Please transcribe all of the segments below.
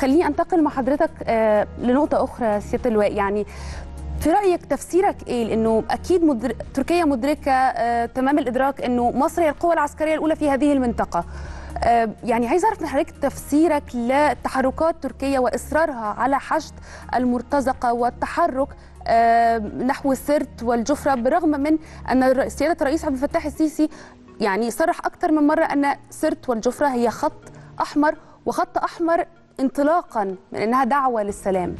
خليني انتقل مع حضرتك آه، لنقطه اخرى سياده اللواء يعني في رايك تفسيرك ايه لانه اكيد مدر... تركيا مدركه آه، تمام الادراك انه مصر هي القوه العسكريه الاولى في هذه المنطقه آه، يعني عايز اعرف من حضرتك تفسيرك لتحركات تركيا واصرارها على حشد المرتزقه والتحرك آه، نحو سرت والجفرة بالرغم من أن الر- سيادة الرئيس عبد الفتاح السيسي يعني صرح أكثر من مرة أن سرت والجفرة هي خط أحمر وخط أحمر انطلاقا من أنها دعوة للسلام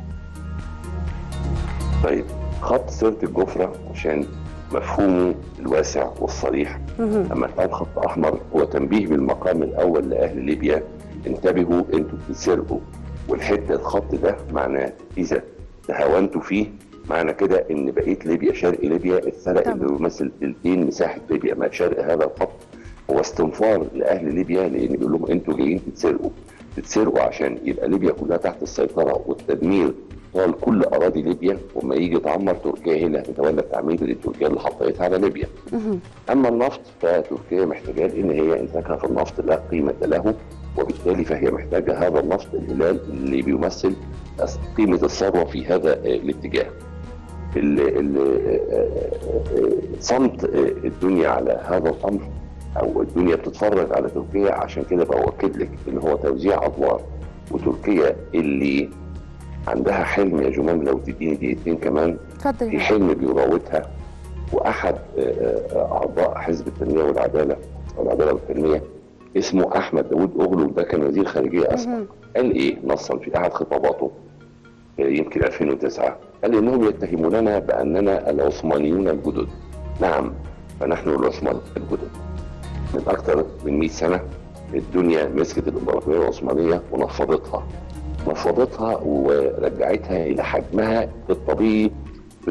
طيب خط سيره الجفره عشان مفهومه الواسع والصريح لما اتقال خط احمر هو تنبيه بالمقام الاول لاهل ليبيا انتبهوا انتوا بتتسرقوا والحته الخط ده معناه اذا تهاونتوا فيه معنى كده ان بقيه ليبيا شرق ليبيا اتسرق طبعا. اللي يمثل تلتين مساحه ليبيا ما شرق هذا الخط هو استنفار لاهل ليبيا لان بيقول لهم انتوا جايين تتسرقوا تتسرقوا عشان يبقى ليبيا كلها تحت السيطره والتدمير طال كل اراضي ليبيا وما يجي تعمر تركيا هي اللي هتتولى التعمير لتركيا اللي حطيتها على ليبيا. اما النفط فتركيا محتاجه ان هي انتاجها في النفط لا قيمه له وبالتالي فهي محتاجه هذا النفط الهلال اللي بيمثل قيمه الثروه في هذا آه، الاتجاه. ال- ال- آه، آه، آه، صمت آه، الدنيا على هذا الامر او الدنيا بتتفرج على تركيا عشان كده باكد لك ان هو توزيع ادوار وتركيا اللي عندها حلم يا جمال لو تديني دقيقتين كمان اتفضل في يا حلم بيراودها واحد آه، آه، اعضاء حزب التنميه والعداله والعداله والتنميه اسمه احمد داوود اغلو ده كان وزير خارجيه اسبق مهم. قال ايه نصا في احد خطاباته آه، يمكن 2009 قال انهم يتهموننا باننا العثمانيون الجدد نعم فنحن العثمان الجدد من اكثر من 100 سنه الدنيا مسكت الامبراطوريه العثمانيه ونفضتها نفضتها ورجعتها الى حجمها الطبيعي في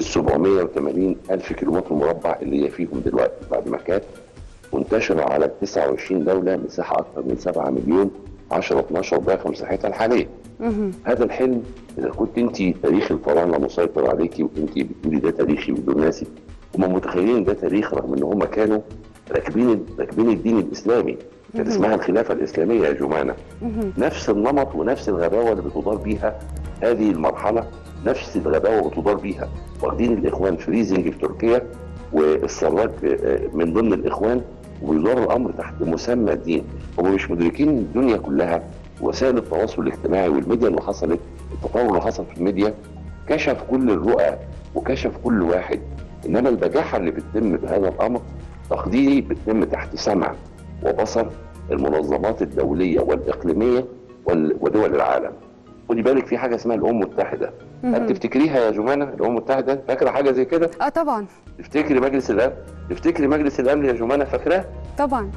780 الف كيلومتر مربع اللي هي فيهم دلوقتي بعد ما كانت منتشره على 29 دوله مساحه اكثر من 7 مليون 10 12 ضعف مساحتها الحاليه. مهم. هذا الحلم اذا كنت انت تاريخ الفراعنه مسيطر عليكي وانت بتقولي ده تاريخي ودناسي هم متخيلين ده تاريخ رغم ان هم كانوا راكبين راكبين الدين الاسلامي كان اسمها الخلافه الاسلاميه يا جمانه مهم. نفس النمط ونفس الغباوه اللي بتدار بيها هذه المرحله نفس الغباوه بتدار بيها واخدين الاخوان فريزنج في تركيا والسراج آه، من ضمن الاخوان وبيدار الامر تحت مسمى الدين هم مش مدركين الدنيا كلها وسائل التواصل الاجتماعي والميديا اللي حصلت التطور اللي حصل في الميديا كشف كل الرؤى وكشف كل واحد انما البجاحه اللي بتتم بهذا الامر تقديري بتتم تحت سمع وبصر المنظمات الدوليه والاقليميه وال- ودول العالم خدي بالك في حاجه اسمها الامم المتحده هل مهم. تفتكريها يا جمانه الامم المتحده فاكره حاجه زي كده اه طبعا تفتكري مجلس الامن تفتكري مجلس الامن يا جمانه فاكراه طبعا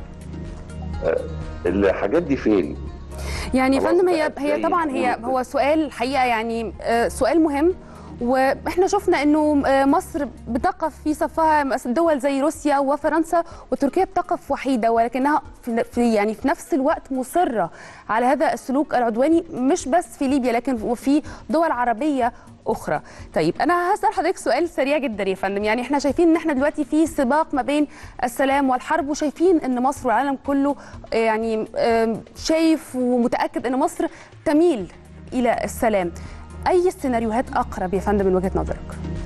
الحاجات دي فين يعني يا خلاص فندم هي بقى هي زي طبعا هي الفل. هو سؤال الحقيقه يعني آه، سؤال مهم واحنا شفنا انه آه، مصر بتقف في صفها مثلا دول زي روسيا وفرنسا وتركيا بتقف وحيده ولكنها في في- يعني في نفس الوقت مصره على هذا السلوك العدواني مش بس في ليبيا لكن وفي دول عربيه اخرى طيب انا هسال حضرتك سؤال سريع جدا يا فندم يعني احنا شايفين ان احنا دلوقتي في سباق ما بين السلام والحرب وشايفين ان مصر والعالم كله آه، يعني آم، شايف ومتاكد ان مصر تميل الى السلام اي السيناريوهات اقرب يا فندم من وجهه نظرك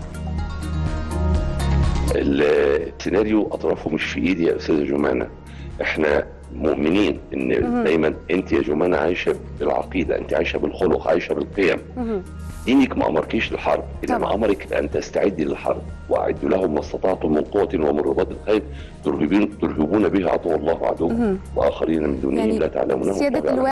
السيناريو اطرافه مش في ايدي يا استاذه جمانه احنا مؤمنين ان دايما انت يا جمانه عايشه بالعقيده انت عايشه بالخلق عايشه بالقيم مهم. دينك ما امركيش للحرب انما طبعا. امرك ان تستعدي للحرب واعدوا لهم ما استطعتم من قوه ومن رباط الخيل ترهبون ترهبون به عدو الله وعدوه مهم. واخرين من دونهم يعني لا تعلمونهم سيادة الله يعلم. اللواء